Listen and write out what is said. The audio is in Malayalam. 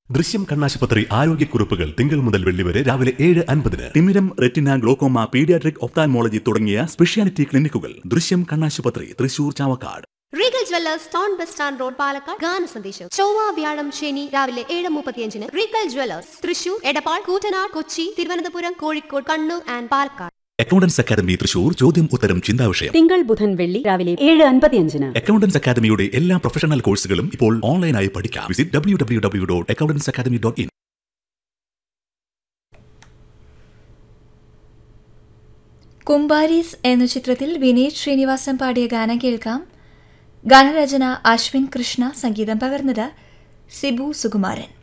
ദൃശ്യം കണ്ണാശുപത്രി ആരോഗ്യക്കുറിപ്പുകൾ തിങ്കൾ മുതൽ വെള്ളി വരെ രാവിലെ ഏഴ് അൻപതിന് തിമിരം റെറ്റിന ഗ്ലോക്കോമ പീഡിയാട്രിക് ഒപ്താൻമോളജി തുടങ്ങിയ സ്പെഷ്യാലിറ്റി ക്ലിനിക്കുകൾ ദൃശ്യം കണ്ണാശുപത്രി Thrissur Chavakkad Regal jewellers town bus stand road Palakkad ഗാന സന്ദേശം ചൊവ്വ വ്യാഴം ശനി രാവിലെ ഏഴ് മുപ്പത്തിയഞ്ചിന് Regal jewellers Thrissur Edappal Koottanad Kochi Thiruvananthapuram Kozhikode Kannur and Palakkad accountants academy Thrissur ചോദ്യം ഉത്തരം ചിന്താവിഷയം തിങ്കൾ ബുധൻ വെള്ളി രാവിലെ ഏഴ് അൻപത്തിയഞ്ചിന് അക്കൗണ്ടൻസ് അക്കാദമിയുടെ എല്ലാ പ്രൊഫഷണൽ കോഴ്സുകളും ഇപ്പോൾ ഓൺലൈനായി പഠിക്കാം visit W W W dot accountants academy dot in Kumbarees എന്ന ചിത്രത്തിൽ വിനീത് ശ്രീനിവാസൻ പാടിയ ഗാനം കേൾക്കാം ഗാനരചന അശ്വിൻ കൃഷ്ണ സംഗീതം പകർന്നത് സിബു സുകുമാരൻ